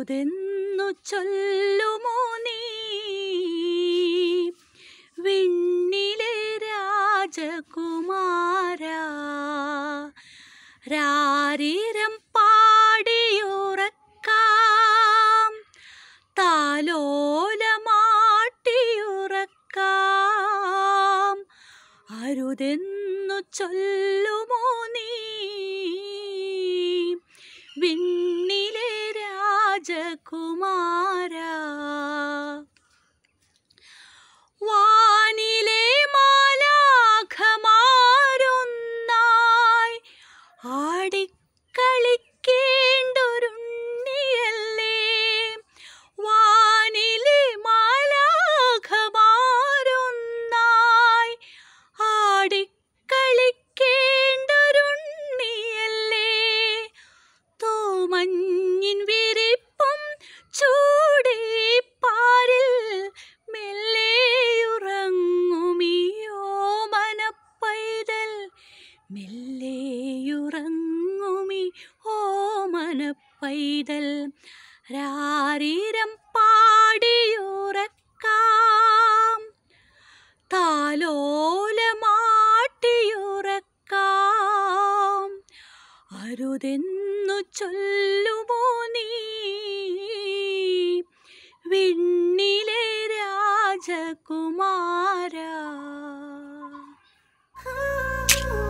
അരുതെന്നു ചൊല്ലുമോ നീ വിണ്ണിലെ രാജകുമാര രാരിരം പാടിയുറക്കാം താലോലമാട്ടിയുറക്കാം അരുതെന്നു ചൊല്ലുമോ നീ വിണ്ണിലെ രാജകുമാര വാനിലെ മാലാഖമാരൊന്നായി ആടിക്കളിക്കേണ്ടൊരുണ്ണിയല്ലേ വാനിലെ മാലാഖമാരൊന്നായി ആടിക്കളിക്കേണ്ടൊരുണ്ണിയല്ലേ തോമഞ്ഞിൻ വിരിപ്പും ചൂടേ പാരിൽ മെല്ലെയുറങ്ങുമിയോ മനപ്പൈതൽ മെല്ലെയുറങ്ങുമി ഓമനപ്പൈതൽ രാരിരം പാടിയുറക്കാം താലോലമാട്ടിയുറക്കാം അരുതെന്നു ചൊല്ലുമോ നീ വിണ്ണിലെ രാജകുമാര